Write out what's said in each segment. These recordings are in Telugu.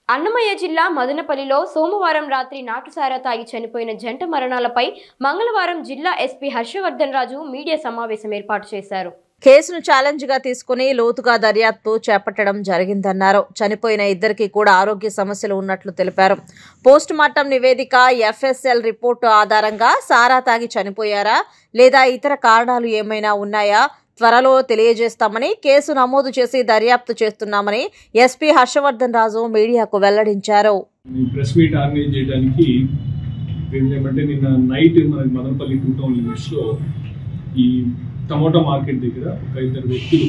అన్నమయ్య జిల్లా మదనపల్లిలో సోమవారం రాత్రి నాటుసారా తాగి చనిపోయిన జంట మరణాలపై మంగళవారం జిల్లా ఎస్పీ హర్షవర్ధన్ రాజు మీడియా సమావేశం ఏర్పాటు చేశారు కేసును ఛాలెంజ్ గా తీసుకుని లోతుగా దర్యాప్తు చేపట్టడం జరిగిందన్నారు చనిపోయిన ఇద్దరికి కూడా ఆరోగ్య సమస్యలు ఉన్నట్లు తెలిపారు పోస్ట్ మార్టం నివేదిక ఎఫ్ఎస్ఎల్ రిపోర్టు ఆధారంగా సారా తాగి చనిపోయారా లేదా ఇతర కారణాలు ఏమైనా ఉన్నాయా త్వరలో తెలియజేస్తామని కేసు నమోదు చేసి దర్యాప్తు చేస్తున్నామని ఎస్పీ హర్షవర్ధన్ రాజు మీడియాకు వెల్లడించారు ఈ ప్రెస్ మీట్ ఆర్గనైజ్ చేయడానికి ఏమంటే నిన్న నైట్ మనకి మదనపల్లి టూ టౌన్ లిమిట్స్లో ఈ టమోటా మార్కెట్ దగ్గర ఒక ఇద్దరు వ్యక్తులు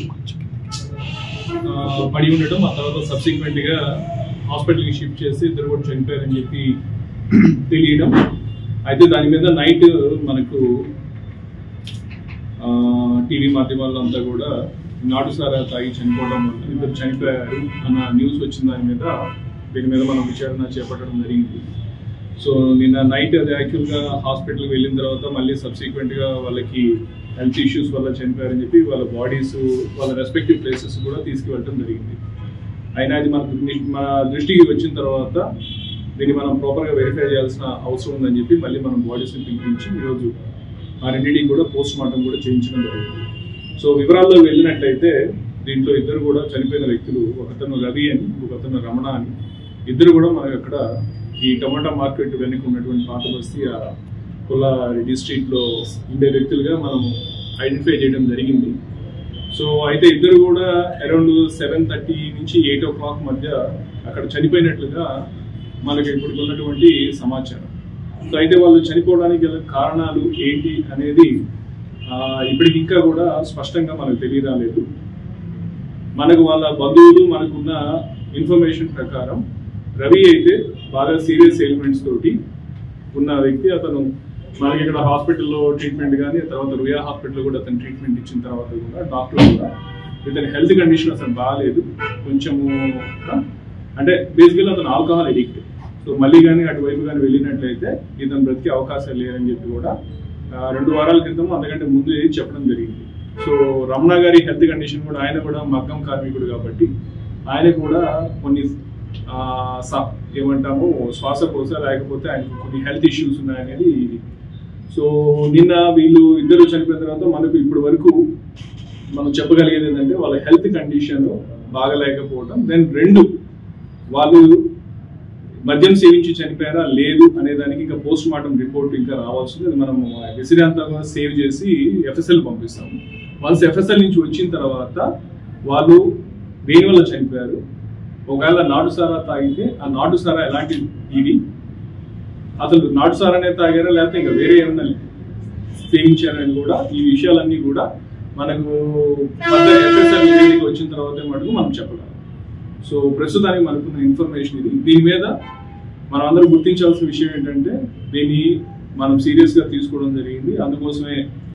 ఆ, పడి ఉండటం ఆ తర్వాత సబ్సిక్వెంట్గా హాస్పిటల్కి షిఫ్ట్ చేసి ఇద్దరు కూడా చనిపోయారని చెప్పి తెలియడం అయితే దాని మీద నైట్ మనకు టీవీ మాధ్యమాల్లో అంతా కూడా నాటుసారా తాగి చనిపోవడం వల్ల ఇద్దరు చనిపోయారు అన్న న్యూస్ వచ్చిన దాని మీద దీని మీద మనం విచారణ చేపట్టడం జరిగింది సో నిన్న నైట్ అది యాక్చువల్గా హాస్పిటల్కి వెళ్ళిన తర్వాత మళ్ళీ సబ్సిక్వెంట్గా వాళ్ళకి హెల్త్ ఇష్యూస్ వల్ల చనిపోయారని చెప్పి వాళ్ళ బాడీస్ వాళ్ళ రెస్పెక్టివ్ ప్లేసెస్ కూడా తీసుకువెళ్ళడం జరిగింది అయినా అది మన దృష్టి- మన దృష్టికి వచ్చిన తర్వాత దీన్ని మనం ప్రాపర్గా వెరిఫై చేయాల్సిన అవసరం ఉందని చెప్పి మళ్ళీ మనం బాడీస్ని పిలిపించి ఈరోజు ఆ రెండింటికి కూడా పోస్ట్ మార్టం కూడా చేయించడం జరిగింది సో వివరాల్లో వెళ్ళినట్టయితే దీంట్లో ఇద్దరు కూడా చనిపోయిన వ్యక్తులు ఒకతను రవి అని ఒకతను రమణ అని ఇద్దరు కూడా మనకి అక్కడ ఈ టమాటా మార్కెట్ వెనక ఉన్నటువంటి పాత బస్తీ ఆ కొల్లారెడ్డి స్ట్రీట్లో ఉండే వ్యక్తులుగా మనం ఐడెంటిఫై చేయడం జరిగింది సో అయితే ఇద్దరు కూడా అరౌండ్ సెవెన్ థర్టీ నుంచి ఎయిట్ ఓ క్లాక్ మధ్య అక్కడ చనిపోయినట్లుగా మనకి ఇప్పుడు ఉన్నటువంటి సమాచారం సో అయితే వాళ్ళు చనిపోవడానికి గల కారణాలు ఏంటి అనేది ఆ, ఇప్పటికి ఇంకా కూడా స్పష్టంగా మనకు తెలియరాలేదు మనకు వాళ్ళ బంధువులు మనకున్న ఇన్ఫర్మేషన్ ప్రకారం రవి అయితే బాగా సీరియస్ ఎలిమెంట్స్ తోటి ఉన్న వ్యక్తి అతను మనకి ఇక్కడ హాస్పిటల్లో ట్రీట్మెంట్ కానీ తర్వాత రుయా హాస్పిటల్లో కూడా అతను ట్రీట్మెంట్ ఇచ్చిన తర్వాత కూడా డాక్టర్ కూడా ఇతని హెల్త్ కండిషన్ అసలు బాగాలేదు కొంచెము ఆ, అంటే బేసికల్ అతను ఆల్కహాల్ ఎడిక్ట్ సో మళ్ళీ కానీ అటువైపు కానీ వెళ్ళినట్లయితే ఇతను బ్రతికే అవకాశాలు లేరని చెప్పి కూడా ఆ, రెండు వారాల క్రితం అంతకంటే ముందు చెప్పడం జరిగింది సో రమణ గారి హెల్త్ కండిషన్ కూడా ఆయన కూడా మగ్గం కార్మికుడు కాబట్టి ఆయన కూడా కొన్ని ఆ, స- ఏమంటాము శ్వాసకోశ లేకపోతే ఆయనకు కొన్ని హెల్త్ ఇష్యూస్ ఉన్నాయనేది ఇది సో నిన్న వీళ్ళు ఇద్దరు చనిపోయిన తర్వాత మనకు ఇప్పటి వరకు మనం చెప్పగలిగేది ఏంటంటే వాళ్ళ హెల్త్ కండిషన్ బాగలేకపోవడం దెన్ రెండు వాళ్ళు మద్యం సేవించి చనిపోయారా లేదు అనే దానికి ఇంకా పోస్ట్ మార్టం రిపోర్ట్ ఇంకా రావాల్సింది అది మనం విసిరాంతంగా సేవ్ చేసి ఎఫ్ఎస్ఎల్ పంపిస్తాము వన్స్ ఎఫ్ఎస్ఎల్ నుంచి వచ్చిన తర్వాత వాళ్ళు దేని వల్ల చనిపోయారు ఒకవేళ నాటుసారా తాగితే ఆ నాటుసారా ఎలాంటి ఇది అసలు నాటుసారానే తాగారా లేకపోతే ఇంకా వేరే ఏమైనా సేవించారని కూడా ఈ విషయాలన్నీ కూడా మనకు ఎఫ్ఎస్ఎల్ నివేదిక వచ్చిన తర్వాత మటుకు మనం చెప్పగలం సో ప్రస్తుతానికి మనకున్న ఇన్ఫర్మేషన్ ఇది దీని మీద మనం అందరూ గుర్తించాల్సిన విషయం ఏంటంటే దీన్ని మనం సీరియస్ గా తీసుకోవడం జరిగింది అందుకోసమే